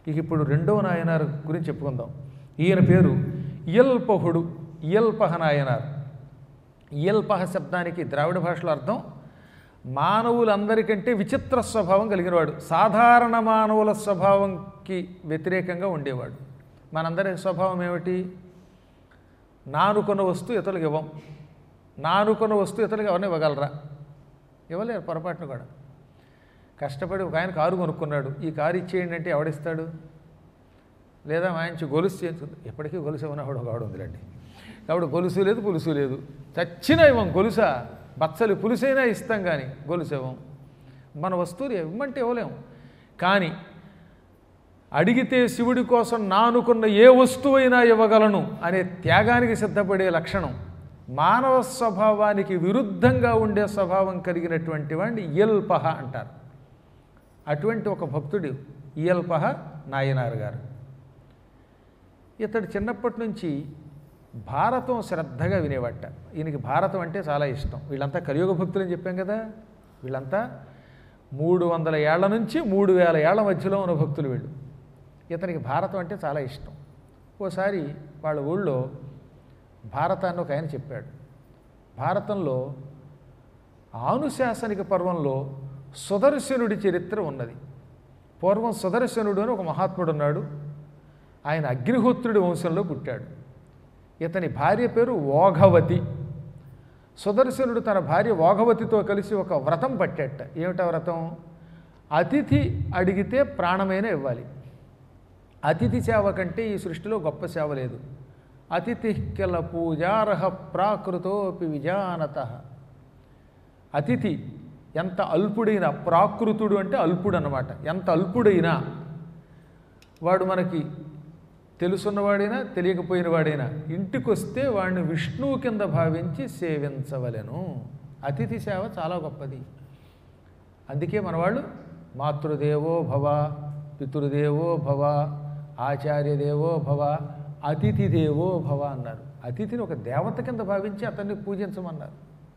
ఇక ఇప్పుడు రెండవ నాయనార్ గురించి చెప్పుకుందాం ఈయన పేరు ఇయల్పహుడు ఇయల్పహ నాయనార్ ఇయల్పహ శబ్దానికి ద్రావిడ భాషలో అర్థం మానవులందరికంటే విచిత్ర స్వభావం కలిగినవాడు సాధారణ మానవుల స్వభావంకి వ్యతిరేకంగా ఉండేవాడు మనందరి స్వభావం ఏమిటి నానుకున్న వస్తువు ఇతరులకు ఇవ్వం నానుకున్న వస్తువు ఇతరులకు ఎవరిని ఇవ్వగలరా ఇవ్వలేరు పొరపాటును కూడా కష్టపడి ఒక ఆయన కారు కొనుక్కున్నాడు ఈ కారు ఇచ్చేయండి అంటే ఎవడిస్తాడు లేదా మంచి గొలుసు చేస్తుంది ఎప్పటికీ గొలుసు ఉన్నవాడు ఒక ఆవిడ ఉందిలేండి కాబట్టి గొలుసు లేదు పులుసు లేదు చచ్చినా ఇవ్వం గొలుసా బచ్చలు పులుసైనా ఇస్తాం కానీ గొలుసు ఇవ్వం మన వస్తువులు ఇవ్వమంటే ఇవ్వలేము కానీ అడిగితే శివుడి కోసం నానుకున్న ఏ వస్తువైనా ఇవ్వగలను అనే త్యాగానికి సిద్ధపడే లక్షణం మానవ స్వభావానికి విరుద్ధంగా ఉండే స్వభావం కలిగినటువంటి వాడిని ఇయల్పహ అంటారు అటువంటి ఒక భక్తుడు ఇయల్పహ నాయనార్ గారు ఇతడు చిన్నప్పటి నుంచి భారతం శ్రద్ధగా వినేవాట ఈయనకి భారతం అంటే చాలా ఇష్టం వీళ్ళంతా కలియుగ భక్తులు అని చెప్పాం కదా వీళ్ళంతా మూడు వందల ఏళ్ల నుంచి మూడు వేల ఏళ్ల మధ్యలో ఉన్న భక్తులు వీళ్ళు ఇతనికి భారతం అంటే చాలా ఇష్టం ఓసారి వాళ్ళ ఊళ్ళో భారతాన్ని ఒక ఆయన చెప్పాడు భారతంలో ఆనుశాసనిక పర్వంలో సుదర్శనుడి చరిత్ర ఉన్నది పూర్వం సుదర్శనుడు అని ఒక మహాత్ముడు ఉన్నాడు ఆయన అగ్నిహోత్రుడి వంశంలో పుట్టాడు ఇతని భార్య పేరు ఓఘవతి సుదర్శనుడు తన భార్య ఓఘవతితో కలిసి ఒక వ్రతం పట్టేట ఏమిటా వ్రతం అతిథి అడిగితే ప్రాణమైన ఇవ్వాలి అతిథి సేవ కంటే ఈ సృష్టిలో గొప్ప సేవ లేదు అతిథి కిల పూజార్హ ప్రాకృతోపి విజానత అతిథి ఎంత అల్పుడైనా ప్రాకృతుడు అంటే అల్పుడు అన్నమాట ఎంత అల్పుడైనా వాడు మనకి తెలుసున్నవాడైనా తెలియకపోయిన వాడైనా ఇంటికి వస్తే వాడిని విష్ణువు కింద భావించి సేవించవలెను అతిథి సేవ చాలా గొప్పది అందుకే మనవాళ్ళు మాతృదేవో భవ పితృదేవో భవ ఆచార్యదేవో భవ అతిథి దేవో భవ అన్నారు అతిథిని ఒక దేవత కింద భావించి అతన్ని పూజించమన్నారు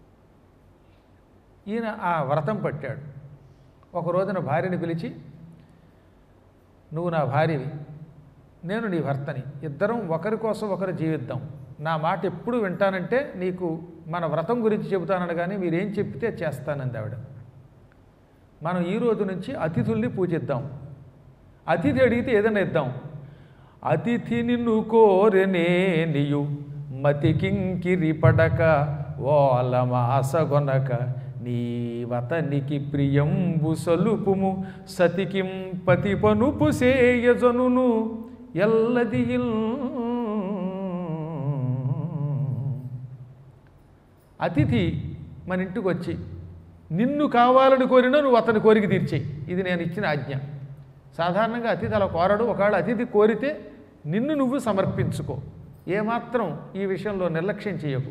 ఈయన ఆ వ్రతం పట్టాడు ఒక రోజున భార్యని పిలిచి నువ్వు నా భార్యవి నేను నీ భర్తని ఇద్దరం ఒకరి కోసం ఒకరు జీవిద్దాం నా మాట ఎప్పుడు వింటానంటే నీకు మన వ్రతం గురించి చెబుతానని కానీ మీరేం చెప్తే చేస్తానంది ఆవిడ మనం ఈ రోజు నుంచి అతిథుల్ని పూజిద్దాం అతిథి అడిగితే ఏదైనా ఇద్దాం అతిథి నిన్ను కోరెనే నీయు మతికింకిరి పడక ఓలమాసగొనక నీ వతనికి ప్రియంబు సలుపుము సతికిం పతి పనుపు సేయజనును ఎల్లదియిల్ అతిథి మన ఇంటికి వచ్చి నిన్ను కావాలని కోరినా నువ్వు అతని కోరిక తీర్చేయి ఇది నేను ఇచ్చిన ఆజ్ఞ సాధారణంగా అతిథి అలా కోరడు ఒకవేళ అతిథి కోరితే నిన్ను నువ్వు సమర్పించుకో ఏమాత్రం ఈ విషయంలో నిర్లక్ష్యం చేయకు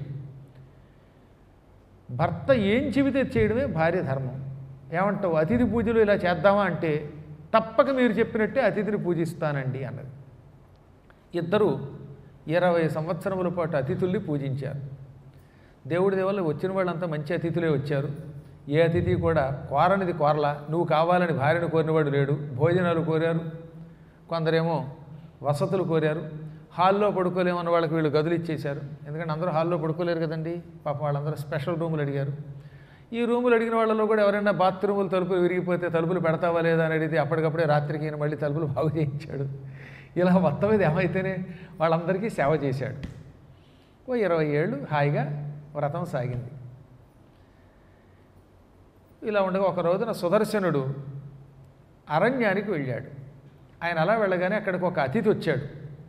భర్త ఏం చెబితే చేయడమే భార్య ధర్మం ఏమంటావు అతిథి పూజలు ఇలా చేద్దామా అంటే తప్పక మీరు చెప్పినట్టే అతిథిని పూజిస్తానండి అన్నది ఇద్దరు ఇరవై సంవత్సరముల పాటు అతిథుల్ని పూజించారు దేవుడి దేవల్ల వచ్చిన వాళ్ళంతా మంచి అతిథులే వచ్చారు ఏ అతిథి కూడా కోరనిది కోరలా నువ్వు కావాలని భార్యను కోరినవాడు లేడు భోజనాలు కోరారు కొందరేమో వసతులు కోరారు హాల్లో పడుకోలేమన్న వాళ్ళకి వీళ్ళు గదులు ఇచ్చేశారు ఎందుకంటే అందరూ హాల్లో పడుకోలేరు కదండి పాపం వాళ్ళందరూ స్పెషల్ రూములు అడిగారు ఈ రూములు అడిగిన వాళ్ళలో కూడా ఎవరైనా బాత్రూములు తలుపులు విరిగిపోతే తలుపులు పెడతావా లేదా అని అడిగితే అప్పటికప్పుడే రాత్రికి ఈయన మళ్ళీ తలుపులు బాగు చేయించాడు ఇలా మొత్తం మీద ఏమైతేనే వాళ్ళందరికీ సేవ చేశాడు ఓ ఇరవై ఏళ్ళు హాయిగా వ్రతం సాగింది ఇలా ఉండగా ఒక రోజున సుదర్శనుడు అరణ్యానికి వెళ్ళాడు ఆయన అలా వెళ్ళగానే అక్కడికి ఒక అతిథి వచ్చాడు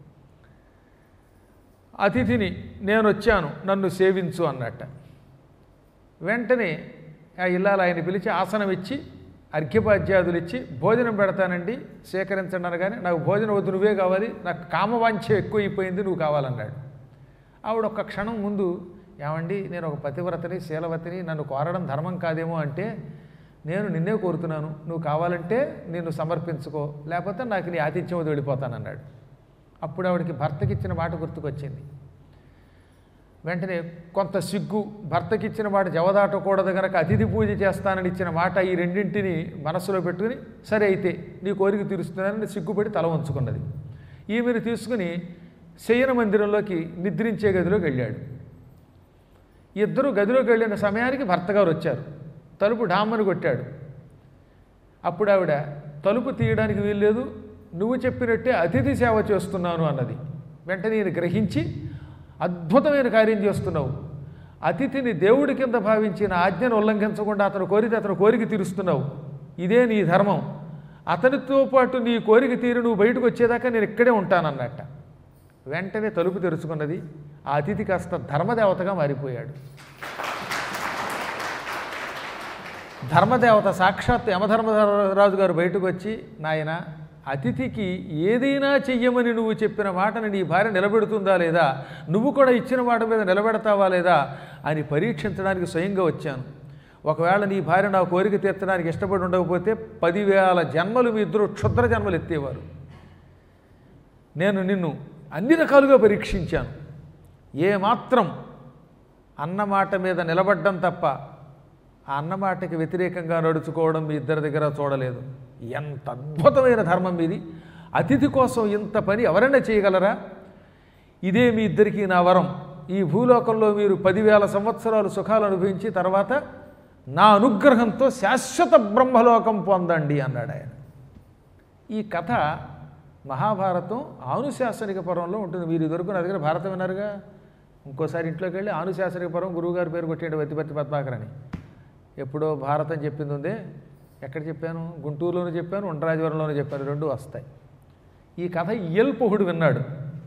అతిథిని నేను వచ్చాను నన్ను సేవించు అన్నట్ట వెంటనే ఆ ఇల్లాలు ఆయన పిలిచి ఆసనం ఇచ్చి అర్ఘ్యపాధ్యాదులు ఇచ్చి భోజనం పెడతానండి సేకరించండి అనగానే నాకు భోజనం వద్దు నువ్వే కావాలి నాకు కామవాంఛ ఎక్కువైపోయింది నువ్వు కావాలన్నాడు ఆవిడ ఒక్క క్షణం ముందు ఏమండి నేను ఒక పతివ్రతని శీలవతిని నన్ను కోరడం ధర్మం కాదేమో అంటే నేను నిన్నే కోరుతున్నాను నువ్వు కావాలంటే నిన్ను సమర్పించుకో లేకపోతే నాకు నీ ఆతిథ్యం వెళ్ళిపోతానన్నాడు అప్పుడు ఆవిడకి భర్తకి ఇచ్చిన మాట గుర్తుకొచ్చింది వెంటనే కొంత సిగ్గు భర్తకిచ్చిన మాట జవదాటకూడదు గనక అతిథి పూజ చేస్తానని ఇచ్చిన మాట ఈ రెండింటిని మనసులో పెట్టుకుని సరే అయితే నీ కోరిక తీరుస్తున్నానని సిగ్గుపడి తల వంచుకున్నది ఈమెను తీసుకుని శయన మందిరంలోకి నిద్రించే గదిలోకి వెళ్ళాడు ఇద్దరు గదిలోకి వెళ్ళిన సమయానికి భర్తగారు వచ్చారు తలుపు డామ్మని కొట్టాడు అప్పుడు ఆవిడ తలుపు తీయడానికి వీల్లేదు నువ్వు చెప్పినట్టే అతిథి సేవ చేస్తున్నాను అన్నది వెంటనే ఈయన గ్రహించి అద్భుతమైన కార్యం చేస్తున్నావు అతిథిని దేవుడి కింద భావించిన ఆజ్ఞను ఉల్లంఘించకుండా అతను కోరితే అతను కోరిక తీరుస్తున్నావు ఇదే నీ ధర్మం అతనితో పాటు నీ కోరిక తీరి నువ్వు బయటకు వచ్చేదాకా నేను ఇక్కడే ఉంటానన్నట్ట వెంటనే తలుపు తెరుచుకున్నది ఆ అతిథి కాస్త ధర్మదేవతగా మారిపోయాడు ధర్మదేవత సాక్షాత్ యమధర్మరాజు గారు బయటకు వచ్చి నాయన అతిథికి ఏదైనా చెయ్యమని నువ్వు చెప్పిన మాటని నీ భార్య నిలబెడుతుందా లేదా నువ్వు కూడా ఇచ్చిన మాట మీద నిలబెడతావా లేదా అని పరీక్షించడానికి స్వయంగా వచ్చాను ఒకవేళ నీ భార్య నా కోరిక తీర్చడానికి ఇష్టపడి ఉండకపోతే పదివేల జన్మలు మీ ఇద్దరు క్షుద్ర జన్మలు ఎత్తేవారు నేను నిన్ను అన్ని రకాలుగా పరీక్షించాను ఏమాత్రం అన్నమాట మీద నిలబడ్డం తప్ప ఆ అన్నమాటకి వ్యతిరేకంగా నడుచుకోవడం మీ ఇద్దరి దగ్గర చూడలేదు ఎంత అద్భుతమైన ధర్మం మీది అతిథి కోసం ఇంత పని ఎవరైనా చేయగలరా ఇదే మీ ఇద్దరికీ నా వరం ఈ భూలోకంలో మీరు పదివేల సంవత్సరాలు సుఖాలు అనుభవించి తర్వాత నా అనుగ్రహంతో శాశ్వత బ్రహ్మలోకం పొందండి అన్నాడు ఆయన ఈ కథ మహాభారతం ఆనుశాసనిక పర్వంలో ఉంటుంది మీరు ఇదివరకు నా దగ్గర భారతం విన్నారుగా ఇంకోసారి ఇంట్లోకి వెళ్ళి ఆనుశాసనిక పర్వం గురువుగారి పేరు కొట్టేయండి వతిపతి పద్మాకర్ అని ఎప్పుడో భారతం చెప్పింది ఉందే ఎక్కడ చెప్పాను గుంటూరులోనూ చెప్పాను ఉండ్రాజవరంలోనూ చెప్పాను రెండు వస్తాయి ఈ కథ ఇయల్పుహుడు విన్నాడు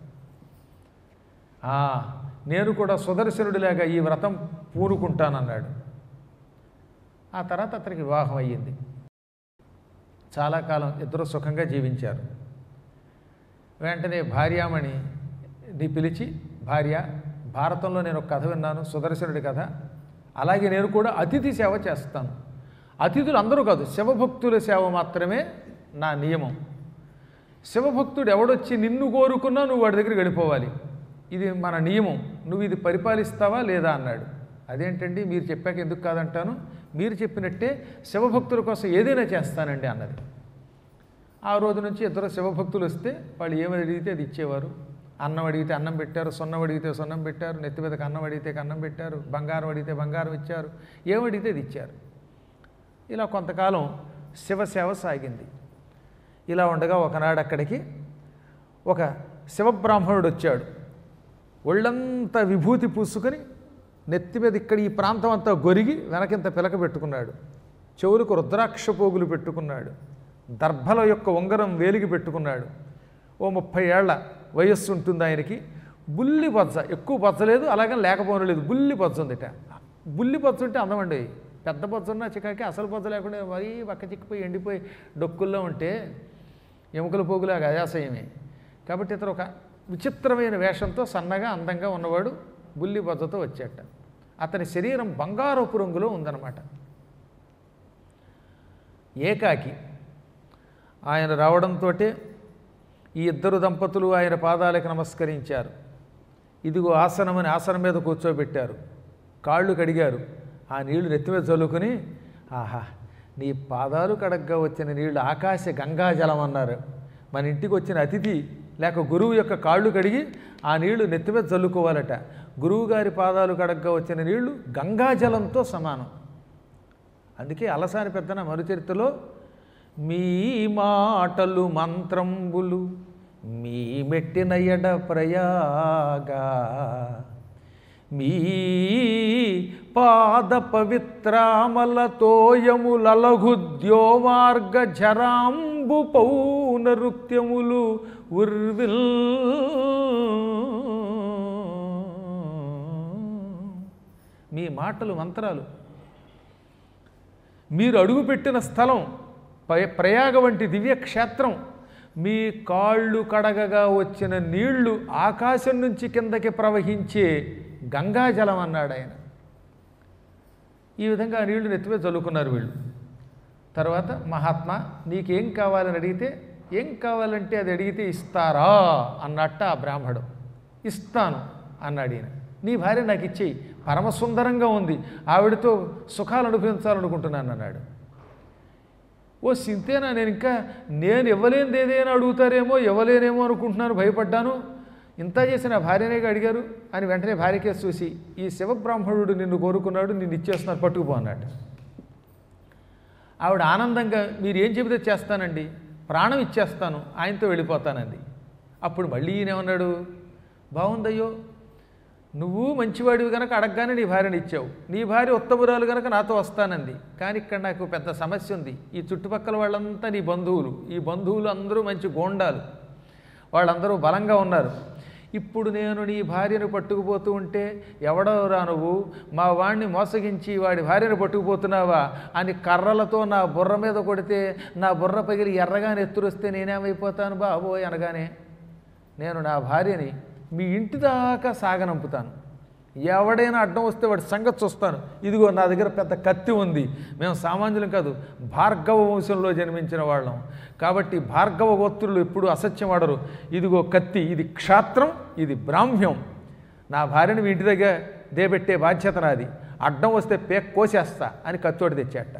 "ఆ, నేను కూడా సుదర్శనుడిలాగా ఈ వ్రతం పూనుకుంటానన్నాడు ఆ తర్వాత అతనికి వివాహం అయ్యింది చాలా కాలం ఇద్దరు సుఖంగా జీవించారు వెంటనే భార్యామణిని పిలిచి భార్య భారతంలో నేను ఒక కథ విన్నాను సుదర్శనుడి కథ అలాగే నేను కూడా అతిథి సేవ చేస్తాను అతిథులు అందరూ కాదు శివభక్తుల సేవ మాత్రమే నా నియమం శివభక్తుడు ఎవడొచ్చి నిన్ను కోరుకున్నా నువ్వు వాడి దగ్గరికి వెళ్ళిపోవాలి ఇది మన నియమం నువ్వు ఇది పరిపాలిస్తావా లేదా అన్నాడు అదేంటండి మీరు చెప్పాక ఎందుకు కాదంటాను మీరు చెప్పినట్టే శివభక్తుల కోసం ఏదైనా చేస్తానండి అన్నది ఆ రోజు నుంచి ఇద్దరు శివభక్తులు వస్తే వాళ్ళు ఏమని అడిగితే అది ఇచ్చేవారు అన్నం అడిగితే అన్నం పెట్టారు సొన్నం అడిగితే సొన్నం పెట్టారు నెత్తి మీదకి అన్నం అడిగితే అన్నం పెట్టారు బంగారం అడిగితే బంగారం ఇచ్చారు ఏమడిగితే అది ఇచ్చారు ఇలా కొంతకాలం శివసేవ సాగింది ఇలా ఉండగా ఒకనాడు అక్కడికి ఒక శివబ్రాహ్మణుడు వచ్చాడు ఒళ్ళంతా విభూతి పూసుకొని నెత్తి మీద ఇక్కడ ఈ ప్రాంతం అంతా గొరిగి వెనకింత పిలక పెట్టుకున్నాడు చెవులకు రుద్రాక్ష పోగులు పెట్టుకున్నాడు దర్భల యొక్క ఉంగరం వేలికి పెట్టుకున్నాడు ఓ ముప్పై ఏళ్ల వయస్సు ఉంటుంది ఆయనకి బుల్లి బొజ్జ ఎక్కువ బొజ్జ లేదు అలాగే లేకపోవడం లేదు బుల్లి బొజ్జ ఉందిట బుల్లి బొజ్జ ఉంటే అందమండి పెద్ద బొజ్జ ఉన్న చికాకి అసలు బొజ్జ లేకుండా మరీ పక్క చిక్కిపోయి ఎండిపోయి డొక్కుల్లో ఉంటే ఎముకల పోగులాగా అయాసయమే కాబట్టి ఇతను ఒక విచిత్రమైన వేషంతో సన్నగా అందంగా ఉన్నవాడు బుల్లి బొజ్జతో వచ్చాట అతని శరీరం బంగారపు రంగులో ఉందన్నమాట ఏకాకి ఆయన రావడంతో ఈ ఇద్దరు దంపతులు ఆయన పాదాలకు నమస్కరించారు ఇదిగో ఆసనమని ఆసనం మీద కూర్చోబెట్టారు కాళ్ళు కడిగారు ఆ నీళ్లు నెత్తి మీద చల్లుకొని ఆహా నీ పాదాలు కడగ్గా వచ్చిన నీళ్లు ఆకాశ గంగాజలం అన్నారు మన ఇంటికి వచ్చిన అతిథి లేక గురువు యొక్క కాళ్ళు కడిగి ఆ నీళ్లు నెత్తి మీద చల్లుకోవాలట గురువు గారి పాదాలు కడగ్గా వచ్చిన నీళ్లు గంగాజలంతో సమానం అందుకే అలసాని పెద్దన మరుచరిత్రలో మీ మాటలు మంత్రంబులు మీ మెట్టిన ఎడ ప్రయాగా మీ పాద పవిత్రామల తోయములలఘుద్యో మార్గ జరాంబు పౌనరుక్త్యములు ఉర్విల్ మీ మాటలు మంత్రాలు మీరు అడుగుపెట్టిన స్థలం ప- ప్రయాగ వంటి దివ్యక్షేత్రం మీ కాళ్ళు కడగగా వచ్చిన నీళ్లు ఆకాశం నుంచి కిందకి ప్రవహించే గంగాజలం అన్నాడు ఆయన ఈ విధంగా ఆ నీళ్లు నెత్తిమీద చల్లుకున్నారు వీళ్ళు తర్వాత మహాత్మా నీకేం కావాలని అడిగితే ఏం కావాలంటే అది అడిగితే ఇస్తారా అన్నట్ట ఆ బ్రాహ్మడు ఇస్తాను అన్నాడు ఈయన నీ భార్య నాకు ఇచ్చేయి పరమసుందరంగా ఉంది ఆవిడతో సుఖాలు అనుభవించాలనుకుంటున్నాను అన్నాడు ఓ సింతేనా నేను ఇంకా నేను ఇవ్వలేనిది ఏదైనా అడుగుతారేమో ఇవ్వలేనేమో అనుకుంటున్నాను భయపడ్డాను ఇంత చేసి నా భార్యనే అడిగారు అని వెంటనే భార్యకేసి చూసి ఈ శివబ్రాహ్మణుడు నిన్ను కోరుకున్నాడు నిన్ను ఇచ్చేస్తున్నాడు పట్టుకుపో అన్నాడు ఆవిడ ఆనందంగా మీరు ఏం చెబితే చేస్తానండి ప్రాణం ఇచ్చేస్తాను ఆయనతో వెళ్ళిపోతానండి అప్పుడు మళ్ళీ ఈయనేమన్నాడు బాగుందయ్యో నువ్వు మంచివాడివి కనుక అడగగానే నీ భార్యని ఇచ్చావు నీ భార్య ఉత్తమురాలు కనుక నాతో వస్తానంది కానీ ఇక్కడ నాకు పెద్ద సమస్య ఉంది ఈ చుట్టుపక్కల వాళ్ళంతా నీ బంధువులు ఈ బంధువులు అందరూ మంచి గోండాలు వాళ్ళందరూ బలంగా ఉన్నారు ఇప్పుడు నేను నీ భార్యను పట్టుకుపోతూ ఉంటే ఎవడవరా నువ్వు మా వాడిని మోసగించి వాడి భార్యను పట్టుకుపోతున్నావా అని కర్రలతో నా బుర్ర మీద కొడితే నా బుర్ర పగిలి ఎర్రగా నెత్తురొస్తే నేనేమైపోతాను బాబోయ్ అనగానే నేను నా భార్యని మీ ఇంటి దాకా సాగనంపుతాను ఎవడైనా అడ్డం వస్తే వాడి సంగతి చూస్తాను ఇదిగో నా దగ్గర పెద్ద కత్తి ఉంది మేము సామాన్యులం కాదు భార్గవ వంశంలో జన్మించిన వాళ్ళం కాబట్టి భార్గవ గోత్రులు ఎప్పుడు అసత్యం ఆడరు ఇదిగో కత్తి ఇది క్షాత్రం ఇది బ్రాహ్మ్యం నా భార్యని మీ ఇంటి దగ్గర దేబెట్టే బాధ్యత నాది అడ్డం వస్తే పేక్ కోసేస్తా అని కత్తోటి తెచ్చాట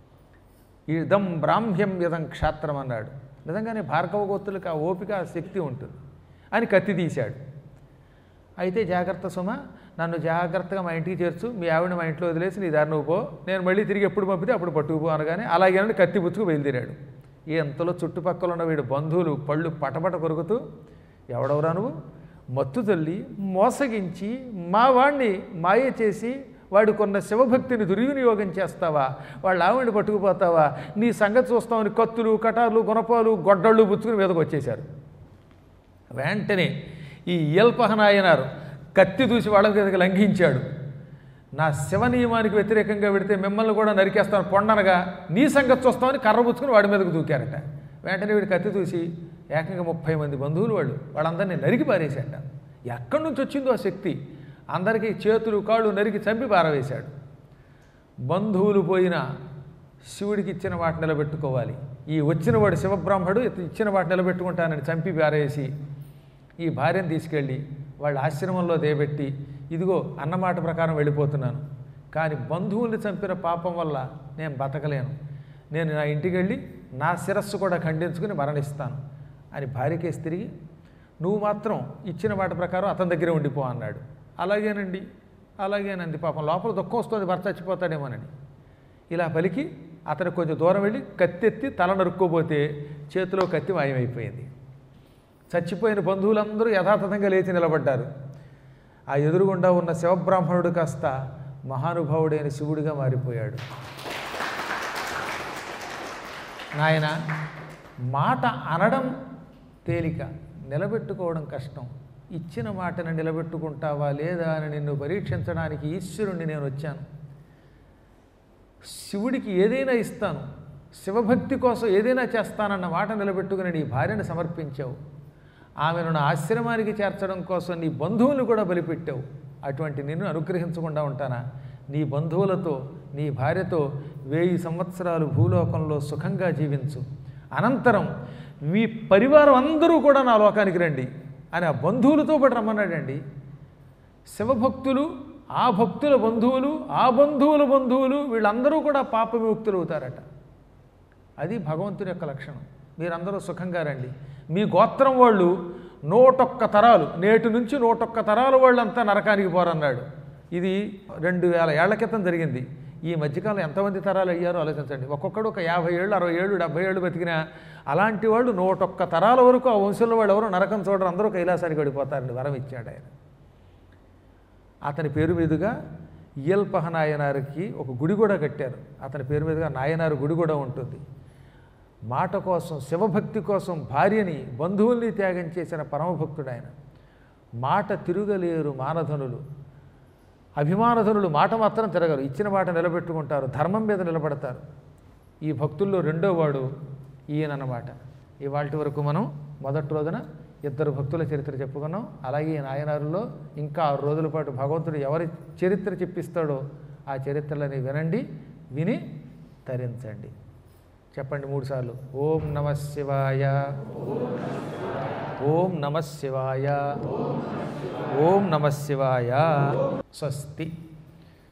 ఇదం బ్రాహ్మ్యం ఇదం క్షాత్రం అన్నాడు నిజంగానే భార్గవ గోత్రులకు ఆ ఓపిక ఆ శక్తి ఉంటుంది అని కత్తి తీశాడు అయితే జాగ్రత్త సుమ నన్ను జాగ్రత్తగా మా ఇంటికి చేర్చు మీ ఆవిడ మా ఇంట్లో వదిలేసి నీ దారి నువ్వు పో నేను మళ్ళీ తిరిగి ఎప్పుడు పంపితే అప్పుడు పట్టుకుపో అనగానే అలాగేనండి కత్తి పుచ్చుకు బయలుదేరాడు ఈ ఎంతలో చుట్టుపక్కల ఉన్న వీడి బంధువులు పళ్ళు పటపట కొరుకుతూ ఎవడెవరా నువ్వు మత్తు తల్లి మోసగించి మా వాణ్ణి మాయ చేసి వాడు కొన్న శివభక్తిని దుర్వినియోగం చేస్తావా వాళ్ళ ఆవిడని పట్టుకుపోతావా నీ సంగతి చూస్తామని కత్తులు కటార్లు గుణపాలు గొడ్డళ్ళు పుచ్చుకుని మీదకు వచ్చేశారు వెంటనే ఈ ఇయల్పహనాయనారు కత్తి దూసి వాళ్ళ మీదకి లంఘించాడు నా శివ నియమానికి వ్యతిరేకంగా పెడితే మిమ్మల్ని కూడా నరికేస్తాను పొండనగా నీ సంగతి చూస్తామని కర్ర పుచ్చుకుని వాడి మీదకు దూకారట వెంటనే వీడు కత్తి దూసి ఏకంగా ముప్పై మంది బంధువులు వాళ్ళు వాళ్ళందరినీ నరికి పారేశాట ఎక్కడి నుంచి వచ్చిందో ఆ శక్తి అందరికీ చేతులు కాళ్ళు నరికి చంపి పారవేశాడు బంధువులు పోయిన శివుడికి ఇచ్చిన వాటి నిలబెట్టుకోవాలి ఈ వచ్చిన వాడు శివబ్రాహ్మడు ఇచ్చిన వాటి నిలబెట్టుకుంటానని చంపి పారేసి ఈ భార్యను తీసుకెళ్ళి వాళ్ళ ఆశ్రమంలో దేబెట్టి ఇదిగో అన్నమాట ప్రకారం వెళ్ళిపోతున్నాను కానీ బంధువుల్ని చంపిన పాపం వల్ల నేను బతకలేను నేను నా ఇంటికి వెళ్ళి నా శిరస్సు కూడా ఖండించుకుని మరణిస్తాను అని భార్యకేసి తిరిగి నువ్వు మాత్రం ఇచ్చిన మాట ప్రకారం అతని దగ్గరే ఉండిపో అన్నాడు అలాగేనండి అలాగేనండి పాపం లోపల దుఃఖం వస్తుంది భర్త చచ్చిపోతాడేమోనని ఇలా పలికి అతను కొంచెం దూరం వెళ్ళి కత్తెత్తి తల నరుక్కోబోతే చేతిలో కత్తి మాయమైపోయింది చచ్చిపోయిన బంధువులందరూ యథాతథంగా లేచి నిలబడ్డారు ఆ ఎదురుగుండా ఉన్న శివబ్రాహ్మణుడు కాస్త మహానుభావుడైన శివుడిగా మారిపోయాడు నాయన మాట అనడం తేలిక నిలబెట్టుకోవడం కష్టం ఇచ్చిన మాటను నిలబెట్టుకుంటావా లేదా అని నిన్ను పరీక్షించడానికి ఈశ్వరుణ్ణి నేను వచ్చాను శివుడికి ఏదైనా ఇస్తాను శివభక్తి కోసం ఏదైనా చేస్తానన్న మాట నిలబెట్టుకుని నీ భార్యను సమర్పించావు ఆమెను నా ఆశ్రమానికి చేర్చడం కోసం నీ బంధువులు కూడా బలిపెట్టావు అటువంటి నిన్ను అనుగ్రహించకుండా ఉంటానా నీ బంధువులతో నీ భార్యతో వెయ్యి సంవత్సరాలు భూలోకంలో సుఖంగా జీవించు అనంతరం మీ పరివారం అందరూ కూడా నా లోకానికి రండి అని ఆ బంధువులతో పాటు రమ్మన్నాడండి శివభక్తులు ఆ భక్తుల బంధువులు ఆ బంధువుల బంధువులు వీళ్ళందరూ కూడా పాప విముక్తులు అవుతారట అది భగవంతుని యొక్క లక్షణం మీరందరూ సుఖంగా రండి మీ గోత్రం వాళ్ళు నూటొక్క తరాలు నేటి నుంచి నూటొక్క తరాల వాళ్ళంతా నరకానికి పోరన్నాడు ఇది రెండు వేల ఏళ్ల క్రితం జరిగింది ఈ మధ్యకాలంలో ఎంతమంది తరాలు అయ్యారో ఆలోచించండి ఒక్కొక్కడు ఒక యాభై ఏళ్ళు అరవై ఏళ్ళు డెబ్బై ఏళ్ళు బతికినా అలాంటి వాళ్ళు నూటొక్క తరాల వరకు ఆ వంశంలో వాళ్ళు ఎవరు నరకం చూడరు అందరూ కైలాసానికి వెళ్ళిపోతారండి వరం ఇచ్చాడు ఆయన అతని పేరు మీదుగా ఇయల్పహ నాయనారికి ఒక గుడి కూడా కట్టారు అతని పేరు మీదుగా నాయనారు గుడి కూడా ఉంటుంది మాట కోసం శివభక్తి కోసం భార్యని బంధువుల్ని త్యాగం చేసిన పరమభక్తుడు ఆయన మాట తిరుగలేరు మానధనులు అభిమానధనులు మాట మాత్రం తిరగరు ఇచ్చిన మాట నిలబెట్టుకుంటారు ధర్మం మీద నిలబడతారు ఈ భక్తుల్లో రెండో వాడు ఈయనన్నమాట ఇవాళ వరకు మనం మొదటి రోజున ఇద్దరు భక్తుల చరిత్ర చెప్పుకున్నాం అలాగే ఈ నాయనారులో ఇంకా ఆరు రోజుల పాటు భగవంతుడు ఎవరి చరిత్ర చెప్పిస్తాడో ఆ చరిత్రలని వినండి విని తరించండి చెప్పండి మూడు సార్లు ఓం నమ శివాయ ఓం నమ శివాయ ఓం నమ శివాయ స్వస్తి